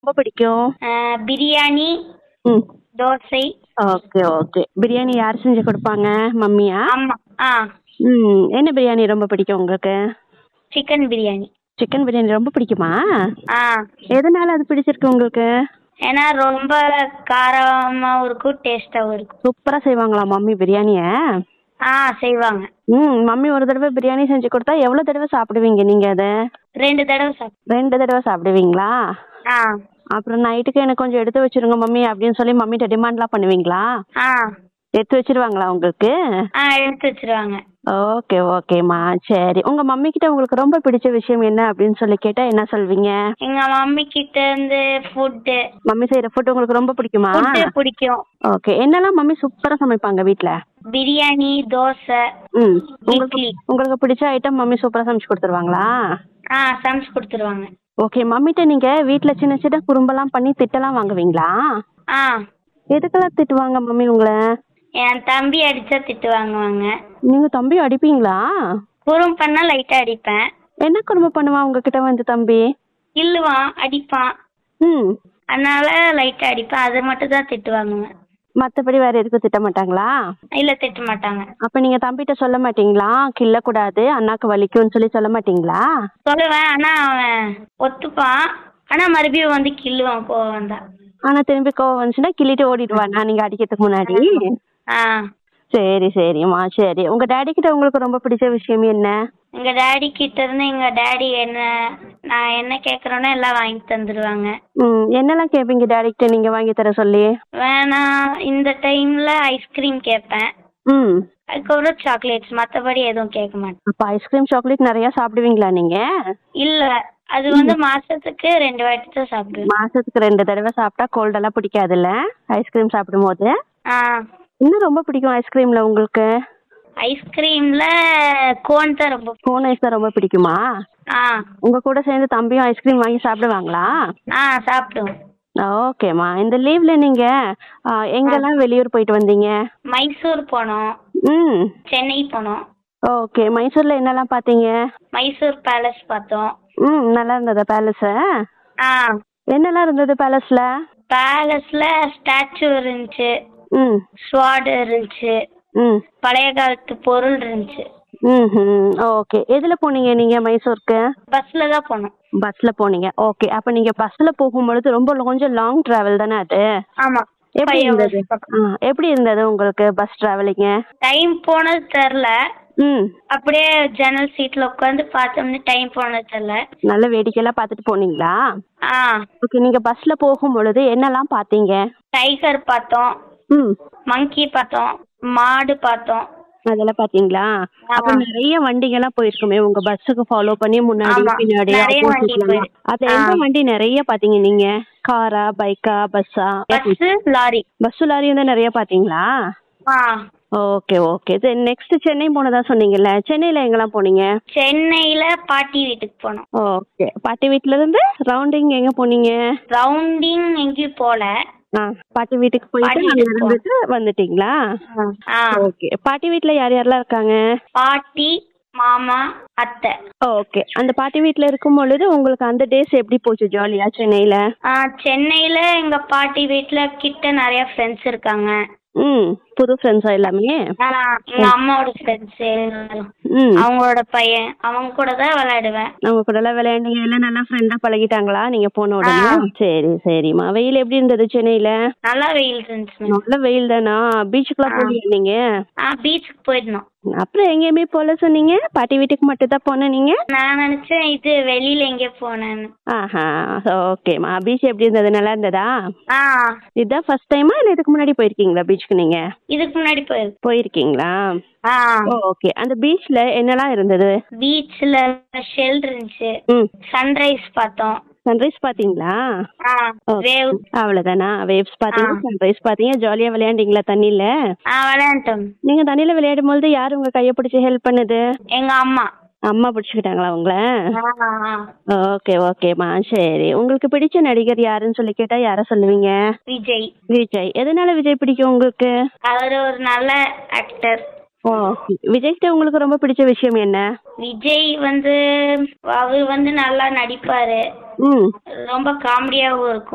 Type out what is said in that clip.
ரொம்ப பிடிக்கும் அஹ், பிரியாணி ம் தோசை ஓகே ஓகே பிரியாணி யார் செஞ்சு கொடுப்பாங்க மம்மியா ஆமா ஆ ம் என்ன பிரியாணி ரொம்ப பிடிக்கும் உங்களுக்கு சிக்கன் பிரியாணி சிக்கன் பிரியாணி ரொம்ப பிடிக்குமா ஆ எதனால அது பிடிச்சிருக்கு உங்களுக்கு ஏன்னா ரொம்ப காரமாவும் இருக்கும் டேஸ்டாவும் இருக்கும் சூப்பரா செய்வாங்களா மம்மி பிரியாணிய ஆ செய்வாங்க ம் மம்மி ஒரு தடவை பிரியாணி செஞ்சு கொடுத்தா எவ்வளவு தடவை சாப்பிடுவீங்க நீங்க அதை ரெண்டு தடவை சாப்பிட்டேன் ரெண்டு தடவை சாப்பிடுவீங்களா ஆ அப்புறம் நைட்டுக்கு எனக்கு கொஞ்சம் எடுத்து வச்சிருங்க மம்மி அப்படின்னு சொல்லி மம்மிட்ட டிமாண்ட்லாம் பண்ணுவீங்களா ஆ எடுத்து வச்சிருவாங்களா உங்களுக்கு ஆ எடுத்து வச்சிருவாங்க ஓகே ஓகேம்மா சரி உங்க மம்மி கிட்ட உங்களுக்கு ரொம்ப பிடிச்ச விஷயம் என்ன அப்படின்னு சொல்லி கேட்டா என்ன சொல்வீங்க எங்க மம்மி கிட்ட இருந்து ஃபுட்டு மம்மி செய்யற ஃபுட் உங்களுக்கு ரொம்ப பிடிக்குமா ஃபுட்டு பிடிக்கும் ஓகே என்னெல்லாம் மம்மி சூப்பரா சமைப்பாங்க வீட்ல பிரியாணி தோசை ம் உங்களுக்கு இட்லி உங்களுக்கு பிடிச்ச ஐட்டம் மம்மி சூப்பரா சமைச்சு கொடுத்துருவாங்களா ஆ சமைச்சு கொடுத்துருவாங்க ஓகே மம்மிட்ட நீங்க வீட்ல சின்ன சின்ன குறும்பெல்லாம் பண்ணி திட்டலாம் வாங்குவீங்களா ஆ எதுக்கெல்லாம் திட்டுவாங்க மம்மி உங்களை என் தம்பி அடிச்சா திட்டு வாங்குவாங்க நீங்க தம்பி அடிப்பீங்களா குறும் பண்ணா லைட்டா அடிப்பேன் என்ன குறும்பு பண்ணுவான் உங்ககிட்ட வந்து தம்பி கிள்ளுவான் அடிப்பான் ம் அதனால லைட்டா அடிப்பேன் அது மட்டும் தான் திட்டு வாங்குவேன் மத்தபடி வேற எதுக்கும் திட்ட மாட்டாங்களா இல்ல திட்ட மாட்டாங்க அப்ப நீங்க தம்பிட்ட சொல்ல மாட்டீங்களா கிள்ள கூடாது அண்ணாக்கு வலிக்கும்னு சொல்லி சொல்ல மாட்டீங்களா சொல்லுவேன் ஆனா அவன் ஒத்துப்பான் ஆனா மறுபடியும் வந்து கிள்ளுவான் கோவம் வந்தா ஆனா திரும்பி கோவம் வந்துச்சுன்னா கிள்ளிட்டு ஓடிடுவானா நீங்க அடிக்கிறதுக்கு முன்னாடி ஆ சரி சரிம்மா சரி உங்க டாடி கிட்ட உங்களுக்கு ரொம்ப பிடிச்ச விஷயம் என்ன எங்க டாடி கிட்ட இருந்து எங்க டாடி என்ன நான் என்ன கேக்குறேனோ எல்லாம் வாங்கி தந்துருவாங்க ம் என்னெல்லாம் கேட்பீங்க டாடி கிட்ட நீங்க வாங்கி தர சொல்லி வேணா இந்த டைம்ல ஐஸ்கிரீம் கேட்பேன் ம் அதுக்கப்புறம் சாக்லேட்ஸ் மத்தபடி எதுவும் கேட்க மாட்டேன் அப்ப ஐஸ்கிரீம் சாக்லேட் நிறைய சாப்பிடுவீங்களா நீங்க இல்ல அது வந்து மாசத்துக்கு ரெண்டு வாட்டி தான் சாப்பிடுவேன் மாசத்துக்கு ரெண்டு தடவை சாப்பிட்டா கோல்ட் எல்லாம் பிடிக்காதுல்ல ஐஸ்கிரீம் சாப்பிடும் போது ஆ இன்னும் ரொம்ப பிடிக்கும் ஐஸ்கிரீம்ல உங்களுக்கு ஐஸ்கிரீம்ல கோன் தான் ரொம்ப கோன் ஐஸ் தான் ரொம்ப பிடிக்குமா ஆ உங்க கூட சேர்ந்து தம்பியும் ஐஸ்கிரீம் வாங்கி சாப்பிடுவாங்களா ஆ சாப்பிடுவோம் ஓகேம்மா இந்த லீவ்ல நீங்க ஆ, எங்கெல்லாம் வெளியூர் போயிட்டு வந்தீங்க மைசூர் போனோம் ம் சென்னை போனோம் ஓகே மைசூர்ல என்னெல்லாம் பார்த்தீங்க மைசூர் பேலஸ் பார்த்தோம் ம் நல்லா இருந்ததா பேலஸ் ஆ என்னெல்லாம் இருந்தது பேலஸ்ல பேலஸ்ல ஸ்டாச்சு இருந்துச்சு ம் ஸ்வாட் இருந்துச்சு ம் பழைய காலத்து பொருள் இருந்துச்சு ம் ம் ஓகே எதுல போனீங்க நீங்க மைசூருக்கு பஸ்ல தான் போனோம் பஸ்ல போனீங்க ஓகே அப்ப நீங்க பஸ்ல போகும்பொழுது ரொம்ப கொஞ்சம் லாங் டிராவல் தானே அது ஆமா எப்படி இருந்தது ஆ, எப்படி இருந்தது உங்களுக்கு பஸ் டிராவலிங்க டைம் போனது தெரில ம் அப்படியே ஜன்னல் சீட்ல உட்காந்து பார்த்தோம்னு டைம் போனது தெரில நல்ல வேடிக்கையெல்லாம் பார்த்துட்டு போனீங்களா ஆ ஓகே நீங்க பஸ்ல போகும் பொழுது என்னெல்லாம் பார்த்தீங்க டைகர் பார்த்தோம் ம் மங்கி பார்த்தோம் மாடு பார்த்தோம் அதெல்லாம் பாத்தீங்களா அப்ப ஆமா. நிறைய வண்டிகள்லாம் போயிருக்குமே உங்க பஸ்ஸுக்கு ஃபாலோ பண்ணி முன்னாடி ஆமா. பின்னாடி நிறைய வண்டி opposite-ல எல்லாம். போயிருக்கு. அது எந்த ஆ. வண்டி நிறைய பாத்தீங்க நீங்க காரா பைக்கா பஸ்ஸா பஸ் லாரி பஸ் லாரியும் தான் நிறைய பாத்தீங்களா ஆ ஓகே ஓகே சரி நெக்ஸ்ட் சென்னை போனதா சொன்னீங்கல்ல சென்னையில எங்கெல்லாம் போனீங்க சென்னையில பாட்டி வீட்டுக்கு போனோம் ஓகே பாட்டி வீட்ல இருந்து ரவுண்டிங் எங்க போனீங்க ரவுண்டிங் எங்கேயும் போல ஆ பாட்டி வீட்டுக்கு போயிட்டு பாட்டி அங்க வீட்டுக்கு இருந்துட்டு வந்துட்டீங்களா ஆ ஓகே பாட்டி வீட்ல யார் யாரெல்லாம் இருக்காங்க பாட்டி மாமா அத்தை ஓகே அந்த பாட்டி வீட்ல இருக்கும் பொழுது உங்களுக்கு அந்த டேஸ் எப்படி போச்சு ஜாலியா சென்னையில ஆ, சென்னையில எங்க பாட்டி வீட்ல கிட்ட நிறைய ஃப்ரெண்ட்ஸ் இருக்காங்க ம் புது ஃப்ரெண்ட்ஸா எல்லாமே ஆ, எங்க அம்மாவோட ஃப்ரெண்ட்ஸ் ம் அவங்களோட பையன் அவங்க கூட தான் விளையாடுவேன் அவங்க கூட எல்லாம் விளையாண்டீங்க எல்லாம் நல்லா ஃப்ரெண்டா பழகிட்டாங்களா நீங்க போன உடனே ஆ. சரி சரிம்மா வெயில் எப்படி இருந்தது சென்னையில நல்லா வெயில் இருந்துச்சு மேம் நல்ல வெயில் தானா பீச்சுக்குலாம் போகலையா நீங்க ஆ பீச்சுக்கு போயிருந்தோம் அப்புறம் எங்கேயுமே போல சொன்னீங்க பாட்டி வீட்டுக்கு மட்டும் தான் போன நீங்க நான் நினைச்சேன் இது வெளியில எங்கே போனேன்னு ஆஹா ஓகேம்மா பீச் எப்படி இருந்தது நல்லா இருந்ததா ஆ இதுதான் ஃபர்ஸ்ட் டைமா இல்ல இதுக்கு முன்னாடி போயிருக்கீங்களா பீச்சுக்கு நீங்க இதுக்கு முன்னாடி போயிருக்கு போயிருக்கீங்களா ஆ ஓகே அந்த பீச்ல என்னெல்லாம் இருந்தது பீச்ல ஷெல் இருந்துச்சு ம் சன்ரைஸ் பார்த்தோம் சன்ரைஸ் பாத்தீங்களா ஆ Okay. வேவ் அவ்வளவுதானா வேவ்ஸ் பாத்தீங்க ஆ. சன்ரைஸ் பாத்தீங்க ஜாலியா விளையாண்டீங்களா தண்ணியில ஆ விளையாண்டோம் நீங்க தண்ணியில விளையாடும் பொழுது யாரு உங்க கைய பிடிச்சி ஹெல்ப் பண்ணுது எங்க அம்மா அம்மா பிடிச்சுக்கிட்டாங்களா உங்களை ஆ, ஆ. ஓகே ஓகேம்மா சரி உங்களுக்கு பிடிச்ச நடிகர் யாருன்னு சொல்லி கேட்டா யார சொல்லுவீங்க விஜய் விஜய் எதனால விஜய் பிடிக்கும் உங்களுக்கு அவர் ஒரு நல்ல ஆக்டர் ஓ விஜய் கிட்ட உங்களுக்கு ரொம்ப பிடிச்ச விஷயம் என்ன விஜய் வந்து அவர் வந்து நல்லா நடிப்பாரு ம் ரொம்ப காமெடியாவும் இருக்கும்